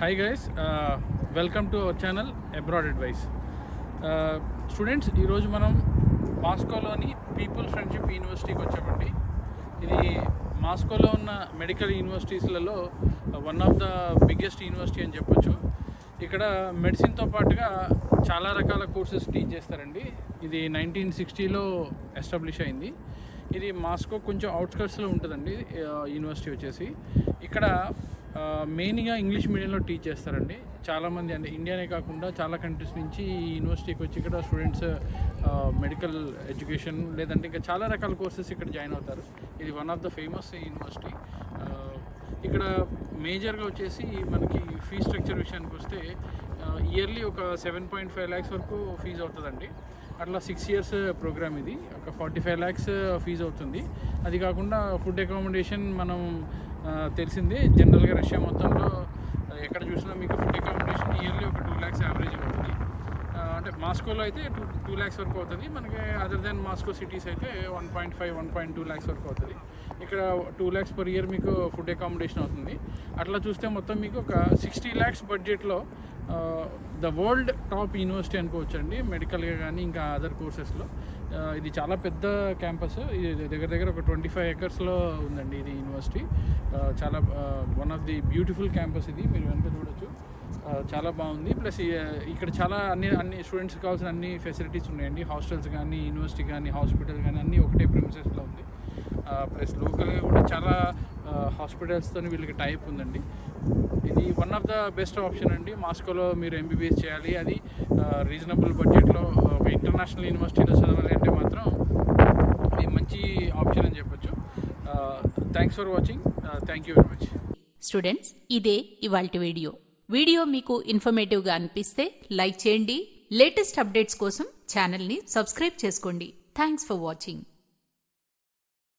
hi guys welcome to our channel abroad advice students ఈరోజు మనం మాస్కోలోని people friendship యూనివర్సిటీకి వచ్చామండి ఇది మాస్కోలో ఉన్న మెడికల్ యూనివర్సిటీస్లలో one of the biggest university అని చెప్పొచ్చు ఇక్కడ మెడిసిన్తో పాటుగా చాలా రకాల కోర్సెస్ టీచ్ చేస్తారండి ఇది నైన్టీన్ సిక్స్టీలో ఎస్టాబ్లిష్ అయింది ఇది మాస్కో కొంచెం అవుట్స్కట్స్లో ఉంటుందండి ఆ, యూనివర్సిటీ వచ్చేసి ఇక్కడ ఆ, మెయిన్గా ఇంగ్లీష్ మీడియంలో టీచ్ చేస్తారండి చాలామంది అంటే ఇండియానే కాకుండా చాలా కంట్రీస్ నుంచి ఈ యూనివర్సిటీకి వచ్చి ఇక్కడ స్టూడెంట్స్ మెడికల్ ఎడ్యుకేషన్ లేదంటే ఇంకా చాలా రకాల కోర్సెస్ ఇక్కడ జాయిన్ అవుతారు ఇది one of the famous university ఆ, ఇక్కడ మేజర్గా వచ్చేసి మనకి ఫీ స్ట్రక్చర్ విషయానికి వస్తే ఇయర్లీ ఒక సెవెన్ పాయింట్ ఫైవ్ ల్యాక్స్ వరకు ఫీజు అవుతుందండి అట్లా సిక్స్ ఇయర్స్ ప్రోగ్రామ్ ఇది ఒక ఫార్టీ ఫైవ్ ల్యాక్స్ ఫీజు అవుతుంది అది కాకుండా ఫుడ్ అకామిడేషన్ మనం ఆ, తెలిసిందే జనరల్గా రష్యా మొత్తంలో ఆ, ఎక్కడ చూసినా మీకు ఫుడ్ అకామిడేషన్ ఇయర్లీ ఒక టూ ల్యాక్స్ యావరేజ్ అవుతుంది ఆ, అంటే మాస్కోలో అయితే టూ టూ ల్యాక్స్ వరకు అవుతుంది మనకి అదర్ దెన్ మాస్కో సిటీస్ అయితే one point five one point two lakhs వరకు అవుతుంది ఇక్కడ టూ ల్యాక్స్ పర్ ఇయర్ మీకు ఫుడ్ అకామిడేషన్ అవుతుంది అట్లా చూస్తే మొత్తం మీకు ఒక సిక్స్టీ ల్యాక్స్ బడ్జెట్లో ద వరల్డ్ టాప్ యూనివర్సిటీ అనుకోవచ్చు అండి మెడికల్గా కానీ ఇంకా అదర్ కోర్సెస్లో ఇది చాలా పెద్ద క్యాంపస్ ఇది దగ్గర దగ్గర ఒక ట్వంటీ ఫైవ్ ఎకర్స్లో ఉందండి ఇది యూనివర్సిటీ ఆ, చాలా one of the beautiful campus ఇది మీరు వెనక చూడొచ్చు ఆ, చాలా బాగుంది ప్లస్ ఇక్కడ చాలా అన్ని అన్ని స్టూడెంట్స్కి కావాల్సిన అన్ని ఫెసిలిటీస్ ఉన్నాయండి హాస్టల్స్ కానీ యూనివర్సిటీ కానీ హాస్పిటల్ కానీ అన్నీ ఒకటే ప్రిమిసెస్లో ఉంది ప్లస్ లోకల్గా కూడా చాలా హాస్పిటల్స్తో వీళ్ళకి టైప్ ఉందండి ఇది one of the best option అండి మాస్కోలో మీరు ఎంబీబీఎస్ చేయాలి అది రీజనబుల్ బడ్జెట్లో ఒక ఇంటర్నేషనల్ యూనివర్సిటీలో చదవాలి అంటే మాత్రం ఇది మంచి ఆప్షన్ అని చెప్పొచ్చు thanks for watching thank you very much students ఇదే ఇవాల్టి వీడియో వీడియో మీకు ఇన్ఫర్మేటివ్గా అనిపిస్తే లైక్ చేయండి లేటెస్ట్ అప్డేట్స్ కోసం ఛానల్ని సబ్స్క్రైబ్ చేసుకోండి థ్యాంక్స్ ఫర్ వాచింగ్